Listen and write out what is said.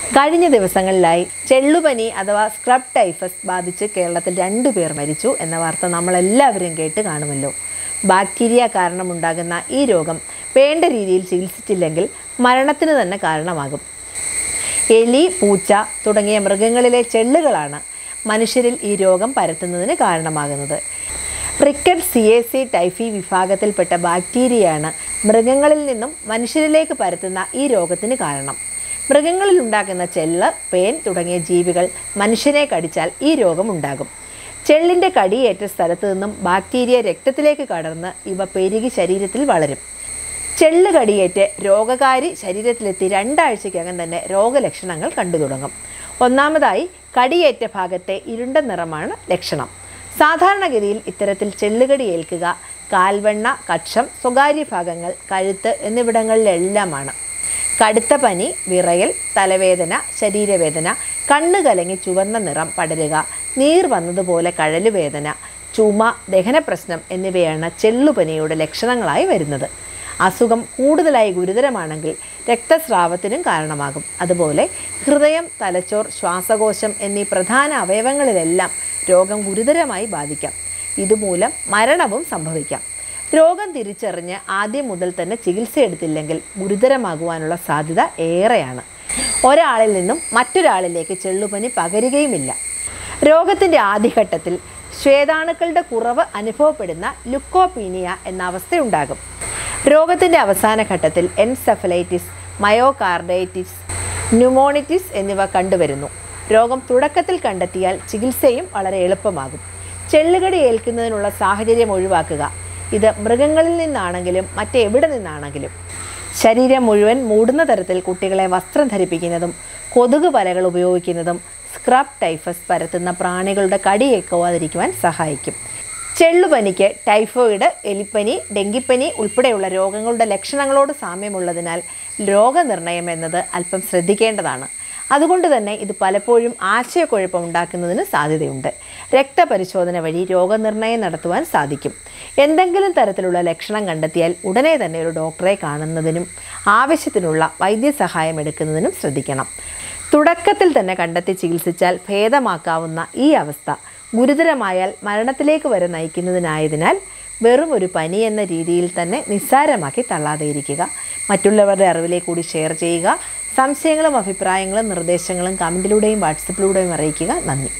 കഴിഞ്ഞ ദിവസങ്ങളിലായി ചെള്ളുപനി അഥവാ സ്ക്രബ് ടൈഫസ് ബാധിച്ച് കേരളത്തിൽ രണ്ടു പേർ മരിച്ചു എന്ന വാർത്ത നമ്മളെല്ലാവരും കേട്ട് കാണുമല്ലോ ബാക്ടീരിയ കാരണമുണ്ടാകുന്ന ഈ രോഗം വേണ്ട രീതിയിൽ ചികിത്സിച്ചില്ലെങ്കിൽ മരണത്തിന് തന്നെ കാരണമാകും എലി പൂച്ച തുടങ്ങിയ മൃഗങ്ങളിലെ ചെള്ളുകളാണ് മനുഷ്യരിൽ ഈ രോഗം പരത്തുന്നതിന് കാരണമാകുന്നത് റിക്കറ്റ് സി എ സി ടൈഫി വിഭാഗത്തിൽപ്പെട്ട ബാക്ടീരിയയാണ് മൃഗങ്ങളിൽ നിന്നും മനുഷ്യരിലേക്ക് പരത്തുന്ന ഈ രോഗത്തിന് കാരണം മൃഗങ്ങളിൽ ഉണ്ടാക്കുന്ന ചെള്ള് പേൻ തുടങ്ങിയ ജീവികൾ മനുഷ്യനെ കടിച്ചാൽ ഈ രോഗം ഉണ്ടാകും ചെള്ളിൻ്റെ കടിയേറ്റ സ്ഥലത്തു നിന്നും ബാക്ടീരിയ രക്തത്തിലേക്ക് കടർന്ന് ഇവ പെരുകി ശരീരത്തിൽ വളരും ചെള്ള് കടിയേറ്റ് രോഗകാരി ശരീരത്തിലെത്തി രണ്ടാഴ്ചയ്ക്കകം തന്നെ രോഗലക്ഷണങ്ങൾ കണ്ടു തുടങ്ങും ഒന്നാമതായി കടിയേറ്റ ഭാഗത്തെ ഇരുണ്ട നിറമാണ് ലക്ഷണം സാധാരണഗതിയിൽ ഇത്തരത്തിൽ ചെള്ളുകടി ഏൽക്കുക കാൽവെണ്ണ കക്ഷം സ്വകാര്യ ഭാഗങ്ങൾ കഴുത്ത് എന്നിവിടങ്ങളിലെല്ലാമാണ് കടുത്ത പനി വിറയൽ തലവേദന ശരീരവേദന കണ്ണ് കലങ്ങി ചുവന്ന നിറം പടരുക നീർ വന്നതുപോലെ കഴലുവേദന ചുമ ദഹനപ്രശ്നം എന്നിവയാണ് ചെള്ളുപനിയുടെ ലക്ഷണങ്ങളായി വരുന്നത് അസുഖം കൂടുതലായി ഗുരുതരമാണെങ്കിൽ രക്തസ്രാവത്തിനും കാരണമാകും അതുപോലെ ഹൃദയം തലച്ചോർ ശ്വാസകോശം എന്നീ പ്രധാന അവയവങ്ങളിലെല്ലാം രോഗം ഗുരുതരമായി ബാധിക്കാം ഇതുമൂലം മരണവും സംഭവിക്കാം രോഗം തിരിച്ചറിഞ്ഞ് ആദ്യം മുതൽ തന്നെ ചികിത്സയെടുത്തില്ലെങ്കിൽ ഗുരുതരമാകുവാനുള്ള സാധ്യത ഏറെയാണ് ഒരാളിൽ നിന്നും മറ്റൊരാളിലേക്ക് ചെള്ളുപനി പകരുകയുമില്ല രോഗത്തിൻ്റെ ആദ്യഘട്ടത്തിൽ ശ്വേതാണുക്കളുടെ കുറവ് അനുഭവപ്പെടുന്ന ലുക്കോപീനിയ എന്ന അവസ്ഥയുണ്ടാകും രോഗത്തിൻ്റെ അവസാന ഘട്ടത്തിൽ എൻസെഫലൈറ്റിസ് മയോകാർഡൈറ്റിസ് ന്യൂമോണിറ്റിസ് എന്നിവ കണ്ടുവരുന്നു രോഗം തുടക്കത്തിൽ കണ്ടെത്തിയാൽ ചികിത്സയും വളരെ എളുപ്പമാകും ചെള്ളുകടി ഏൽക്കുന്നതിനുള്ള സാഹചര്യം ഒഴിവാക്കുക ഇത് മൃഗങ്ങളിൽ നിന്നാണെങ്കിലും മറ്റെവിടെ നിന്നാണെങ്കിലും ശരീരം മുഴുവൻ മൂടുന്ന തരത്തിൽ കുട്ടികളെ വസ്ത്രം ധരിപ്പിക്കുന്നതും കൊതുക് വലകൾ ഉപയോഗിക്കുന്നതും സ്ക്രബ് ടൈഫസ് പരത്തുന്ന പ്രാണികളുടെ കടിയേക്കുവാതിരിക്കുവാൻ സഹായിക്കും ചെള്ളുപനിക്ക് ടൈഫോയിഡ് എലിപ്പനി ഡെങ്കിപ്പനി ഉൾപ്പെടെയുള്ള രോഗങ്ങളുടെ ലക്ഷണങ്ങളോട് സാമ്യമുള്ളതിനാൽ രോഗനിർണയം എന്നത് അല്പം ശ്രദ്ധിക്കേണ്ടതാണ് അതുകൊണ്ട് തന്നെ ഇത് പലപ്പോഴും ആശയക്കുഴപ്പം ഉണ്ടാക്കുന്നതിന് സാധ്യതയുണ്ട് രക്തപരിശോധന വഴി രോഗനിർണയം നടത്തുവാൻ സാധിക്കും എന്തെങ്കിലും തരത്തിലുള്ള ലക്ഷണം കണ്ടെത്തിയാൽ ഉടനെ തന്നെ ഒരു ഡോക്ടറെ കാണുന്നതിനും ആവശ്യത്തിനുള്ള വൈദ്യസഹായം എടുക്കുന്നതിനും ശ്രദ്ധിക്കണം തുടക്കത്തിൽ തന്നെ കണ്ടെത്തി ചികിത്സിച്ചാൽ ഭേദമാക്കാവുന്ന ഈ അവസ്ഥ ഗുരുതരമായാൽ മരണത്തിലേക്ക് വരെ നയിക്കുന്നതിനായതിനാൽ വെറും ഒരു പനി എന്ന രീതിയിൽ തന്നെ നിസ്സാരമാക്കി തള്ളാതെ ഇരിക്കുക മറ്റുള്ളവരുടെ അറിവിലേക്ക് കൂടി ഷെയർ ചെയ്യുക സംശയങ്ങളും അഭിപ്രായങ്ങളും നിർദ്ദേശങ്ങളും കമൻറ്റിലൂടെയും വാട്സപ്പിലൂടെയും അറിയിക്കുക നന്ദി